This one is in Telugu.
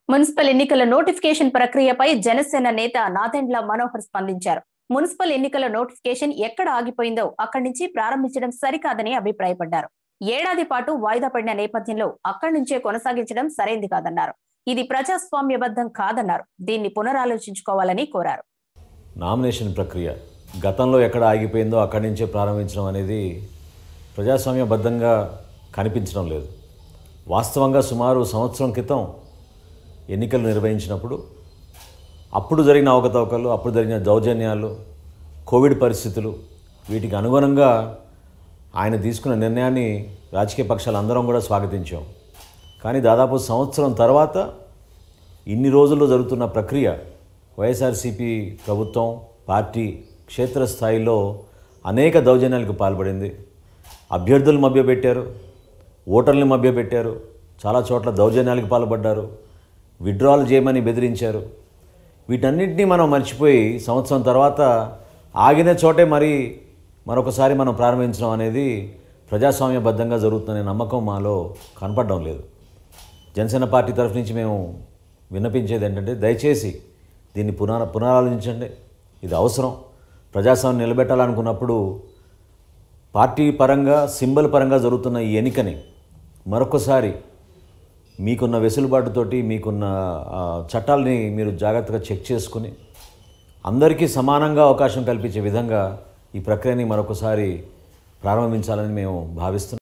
మున్సిపల్ ఎన్నికల నోటిఫికేషన్ ప్రక్రియపై జనసేన నేత నాదెండ్ల మనోహర్ స్పందించారు మున్సిపల్ ఎన్నికల నోటిఫికేషన్ ఎక్కడ ఆగిపోయిందో అక్కడి నుంచి ప్రారంభించడం సరికాదని అభిప్రాయపడ్డారు ఏడాది పాటు వాయిదా పడిన నేపథ్యంలో అక్కడి నుంచే కొనసాగించడం సరైంది కాదన్నారు ఇది ప్రజాస్వామ్యబద్ధం కాదన్నారు దీన్ని పునరాలోచించుకోవాలని కోరారు నామినేషన్ ప్రక్రియ గతంలో ఎక్కడ ఆగిపోయిందో అక్కడి నుంచే ప్రారంభించడం అనేది ప్రజాస్వామ్యబద్ధంగా కనిపించడం లేదు వాస్తవంగా సుమారు సంవత్సరం క్రితం ఎన్నికలు నిర్వహించినప్పుడు అప్పుడు జరిగిన అవకతవకలు అప్పుడు జరిగిన దౌర్జన్యాలు కోవిడ్ పరిస్థితులు వీటికి అనుగుణంగా ఆయన తీసుకున్న నిర్ణయాన్ని రాజకీయ పక్షాలు అందరం కూడా స్వాగతించాం కానీ దాదాపు సంవత్సరం తర్వాత ఇన్ని రోజుల్లో జరుగుతున్న ప్రక్రియ వైఎస్ఆర్సీపీ ప్రభుత్వం పార్టీ క్షేత్రస్థాయిలో అనేక దౌర్జన్యాలకు పాల్పడింది అభ్యర్థులు మభ్యపెట్టారు ఓటర్లను మభ్యపెట్టారు చాలా చోట్ల దౌర్జన్యాలకు పాల్పడ్డారు విడ్రాల్ చేయమని బెదిరించారు వీటన్నింటినీ మనం మర్చిపోయి సంవత్సరం తర్వాత ఆగిన చోటే మరి మరొకసారి మనం ప్రారంభించడం అనేది ప్రజాస్వామ్యబద్ధంగా జరుగుతుందనే నమ్మకం మాలో కనపడడం లేదు జనసేన పార్టీ తరఫు నుంచి మేము విన్నపించేది ఏంటంటే దయచేసి దీన్ని పునర పునరాలోచించండి ఇది అవసరం ప్రజాస్వామ్యం నిలబెట్టాలనుకున్నప్పుడు పార్టీ పరంగా సింబల్ పరంగా జరుగుతున్న ఈ ఎన్నికని మరొకసారి మీకున్న వెసులుబాటుతోటి మీకున్న ఆ, చట్టాలని మీరు జాగ్రత్తగా చెక్ చేసుకుని అందరికీ సమానంగా అవకాశం కల్పించే విధంగా ఈ ప్రక్రియని మరొకసారి ప్రారంభించాలని మేము భావిస్తున్నాం